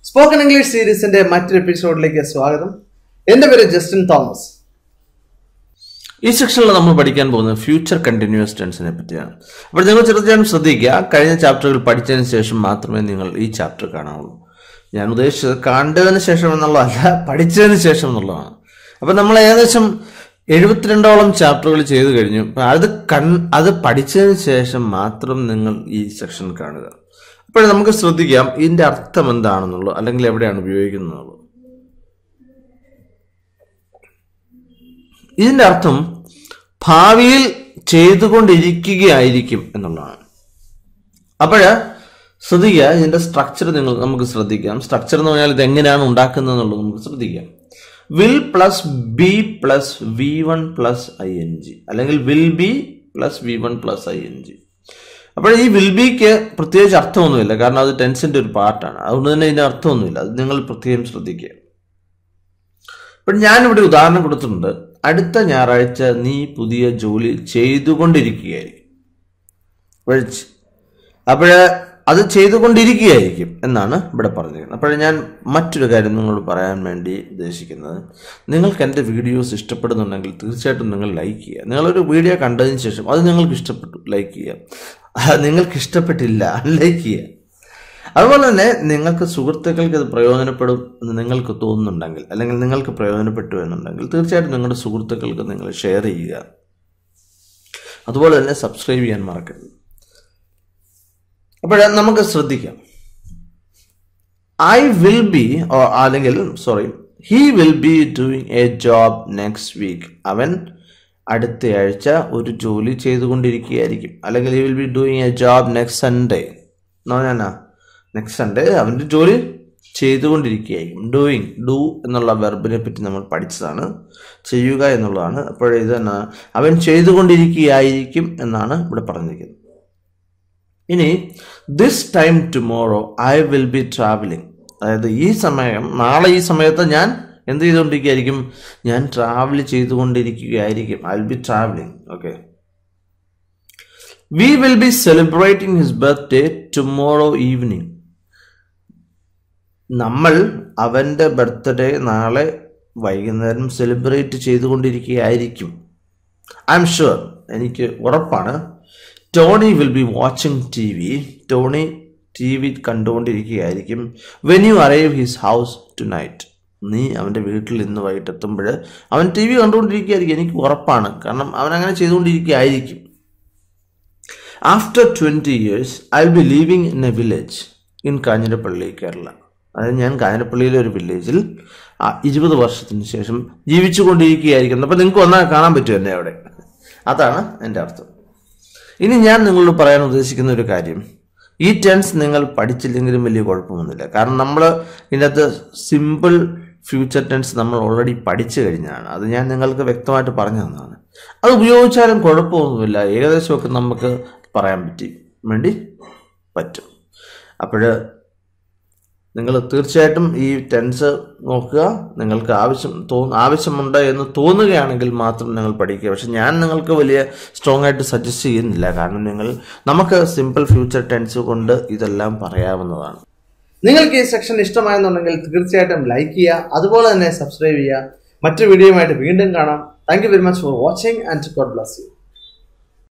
spoken English സീരീസിന്റെ മറ്റൊരു എപ്പിസോഡിലേക്ക് സ്വാഗതം എന്റെ പേര് ജസ്റ്റിൻ തോമസ് ഈ സെക്ഷനിൽ നമ്മൾ പഠിക്കാൻ പോകുന്നത് ഫ്യൂച്ചർ കണ്ടിന്യൂസ് ടെൻസിനെ പറ്റിയാണ് അപ്പോൾ നിങ്ങൾ ചെറുതാനും ശ്രദ്ധിക്കുക കഴിഞ്ഞ ചാപ്റ്ററുകൾ പഠിച്ചതിന് ശേഷം മാത്രമേ നിങ്ങൾ ഈ ചാപ്റ്റർ കാണാവുള്ളൂ ഞാൻ ഉദ്ദേശിച്ചത് കണ്ടതിന് ശേഷം എന്നുള്ളതല്ല പഠിച്ചതിന് ശേഷം എന്നുള്ളതാണ് അപ്പം നമ്മൾ ഏകദേശം എഴുപത്തിരണ്ടോളം ചാപ്റ്ററുകൾ ചെയ്തു കഴിഞ്ഞു അപ്പം അത് കൺ അത് പഠിച്ചതിന് ശേഷം മാത്രം നിങ്ങൾ ഈ സെക്ഷൻ കാണുക അപ്പോൾ നമുക്ക് ശ്രദ്ധിക്കാം ഇതിൻ്റെ അർത്ഥം എന്താണെന്നുള്ളത് അല്ലെങ്കിൽ എവിടെയാണ് ഉപയോഗിക്കുന്നത് ഇതിന്റെ അർത്ഥം ഭാവിയിൽ ചെയ്തുകൊണ്ടിരിക്കുകയായിരിക്കും എന്നുള്ളതാണ് അപ്പോഴ് ശ്രദ്ധിക്കുക ഇതിന്റെ സ്ട്രക്ചർ നിങ്ങൾ നമുക്ക് ശ്രദ്ധിക്കാം സ്ട്രക്ചർ എന്ന് പറഞ്ഞാൽ ഇത് എങ്ങനെയാണ് ഉണ്ടാക്കുന്നത് എന്നുള്ളത് നമുക്ക് ശ്രദ്ധിക്കാം will plus be plus V one plus I N G അല്ലെങ്കിൽ will be plus V one plus I N G അപ്പോൾ ഈ വിൽ ബിക്ക് പ്രത്യേകിച്ച് അർത്ഥമൊന്നുമില്ല കാരണം അത് ടെൻസിന്റെ ഒരു പാർട്ടാണ് അതുകൊണ്ട് തന്നെ ഇതിന് അർത്ഥമൊന്നുമില്ല അത് നിങ്ങൾ പ്രത്യേകം ശ്രദ്ധിക്കുക അപ്പോൾ ഞാനിവിടെ ഉദാഹരണം കൊടുത്തിട്ടുണ്ട് അടുത്ത ഞായറാഴ്ച നീ പുതിയ ജോലി ചെയ്തുകൊണ്ടിരിക്കുകയായിരിക്കും അപ്പോൾ അത് ചെയ്തുകൊണ്ടിരിക്കുകയായിരിക്കും എന്നാണ് ഇവിടെ പറഞ്ഞിരിക്കുന്നത് അപ്പോൾ ഞാൻ മറ്റൊരു കാര്യം നിങ്ങളോട് പറയാൻ വേണ്ടി ഉദ്ദേശിക്കുന്നത് നിങ്ങൾക്ക് എൻ്റെ വീഡിയോസ് ഇഷ്ടപ്പെടുന്നുണ്ടെങ്കിൽ തീർച്ചയായിട്ടും നിങ്ങൾ ലൈക്ക് ചെയ്യുക നിങ്ങളൊരു വീഡിയോ കണ്ടതിന് ശേഷം അത് നിങ്ങൾക്ക് ഇഷ്ടപ്പെട്ടു ലൈക്ക് ചെയ്യുക നിങ്ങൾക്ക് ഇഷ്ടപ്പെട്ടില്ല ലൈക്ക് ചെയ്യുക അതുപോലെ തന്നെ നിങ്ങൾക്ക് സുഹൃത്തുക്കൾക്ക് ഇത് പ്രയോജനപ്പെടും എന്ന് നിങ്ങൾക്ക് തോന്നുന്നുണ്ടെങ്കിൽ അല്ലെങ്കിൽ നിങ്ങൾക്ക് പ്രയോജനപ്പെട്ടു എന്നുണ്ടെങ്കിൽ തീർച്ചയായിട്ടും നിങ്ങളുടെ സുഹൃത്തുക്കൾക്ക് നിങ്ങൾ ഷെയർ ചെയ്യുക അതുപോലെ തന്നെ സബ്സ്ക്രൈബ് ചെയ്യാൻ മറക്കരുത് അപ്പോൾ നമുക്ക് ശ്രദ്ധിക്കാം ഐ വിൽ ബി അല്ലെങ്കിൽ sorry he will be doing a job next week അവൻ അടുത്ത ആഴ്ച ഒരു ജോലി ചെയ്തുകൊണ്ടിരിക്കുകയായിരിക്കും അല്ലെങ്കിൽ he will be doing a job next Sunday എന്ന് പറഞ്ഞാൽ നെക്സ്റ്റ് സൺഡേ അവൻ്റെ ജോലി ചെയ്തുകൊണ്ടിരിക്കുകയായിരിക്കും ഡൂയിങ് ഡു എന്നുള്ള വെർബിനെ പറ്റി നമ്മൾ പഠിച്ചതാണ് ചെയ്യുക എന്നുള്ളതാണ് അപ്പോൾ ഇത് തന്നെ അവൻ ചെയ്തുകൊണ്ടിരിക്കുകയായിരിക്കും എന്നാണ് ഇവിടെ പറഞ്ഞിരിക്കുന്നത് ഇനി this time tomorrow I will be travelling അതായത് ഈ സമയം നാളെ ഈ സമയത്ത് ഞാൻ എന്ത് ചെയ്തുകൊണ്ടിരിക്കുകയായിരിക്കും ഞാൻ ട്രാവൽ ചെയ്തുകൊണ്ടിരിക്കുകയായിരിക്കും I will be travelling okay we will be celebrating his birthday tomorrow evening നമ്മൾ അവൻ്റെ ബർത്ത്ഡേ നാളെ വൈകുന്നേരം സെലിബ്രേറ്റ് ചെയ്തുകൊണ്ടിരിക്കുകയായിരിക്കും ഐ എം ഷുവർ എനിക്ക് ഉറപ്പാണ് Tony will be watching T V Tony T V കണ്ടുകൊണ്ടിരിക്കുകയായിരിക്കും when you arrive his house tonight നീ അവൻ്റെ വീട്ടിൽ ഇന്ന് വൈകിട്ട് എത്തുമ്പോൾ അവൻ ടി വി കണ്ടുകൊണ്ടിരിക്കുകയായിരിക്കും എനിക്ക് ഉറപ്പാണ് കാരണം അവൻ അങ്ങനെ ചെയ്തുകൊണ്ടിരിക്കുകയായിരിക്കും after twenty years I will be leaving in a village in Kanjirappally Kerala അതായത് ഞാൻ കാഞ്ഞിരപ്പള്ളിയിലെ ഒരു വില്ലേജിൽ ഇരുപത് വർഷത്തിന് ശേഷം ജീവിച്ചു കൊണ്ടിരിക്കുകയായിരിക്കും അപ്പം നിങ്ങൾക്ക് ഒന്നാ കാണാൻ പറ്റും എന്നെ അവിടെ അതാണ് എൻ്റെ അർത്ഥം ഇനി ഞാൻ നിങ്ങളോട് പറയാൻ ഉദ്ദേശിക്കുന്ന ഒരു കാര്യം ഈ ടെൻസ് നിങ്ങൾ പഠിച്ചില്ലെങ്കിലും വലിയ കുഴപ്പമൊന്നുമില്ല കാരണം നമ്മൾ ഇതിനകത്ത് സിമ്പിൾ ഫ്യൂച്ചർ ടെൻസ് നമ്മൾ ഓൾറെഡി പഠിച്ചു കഴിഞ്ഞതാണ് അത് ഞാൻ നിങ്ങൾക്ക് വ്യക്തമായിട്ട് പറഞ്ഞു തന്നതാണ് അത് ഉപയോഗിച്ചാലും കുഴപ്പമൊന്നുമില്ല ഏകദേശമൊക്കെ നമുക്ക് പറയാൻ പറ്റി വേണ്ടി പറ്റും അപ്പോൾ നിങ്ങൾ തീർച്ചയായിട്ടും ഈ ടെൻസ് നോക്കുക നിങ്ങൾക്ക് ആവശ്യം തോ ആവശ്യമുണ്ട് എന്ന് തോന്നുകയാണെങ്കിൽ മാത്രം നിങ്ങൾ പഠിക്കുക പക്ഷെ ഞാൻ നിങ്ങൾക്ക് വലിയ സ്ട്രോങ് ആയിട്ട് സജസ്റ്റ് ചെയ്യുന്നില്ല കാരണം നിങ്ങൾ നമുക്ക് സിമ്പിൾ ഫ്യൂച്ചർ ടെൻസ് കൊണ്ട് ഇതെല്ലാം പറയാവുന്നതാണ് നിങ്ങൾക്ക് ഈ സെക്ഷൻ ഇഷ്ടമായെന്നുണ്ടെങ്കിൽ തീർച്ചയായിട്ടും ലൈക്ക് ചെയ്യുക അതുപോലെ തന്നെ സബ്സ്ക്രൈബ് ചെയ്യുക മറ്റു വീഡിയോയുമായിട്ട് വീണ്ടും കാണാം thank you very much for watching and God bless U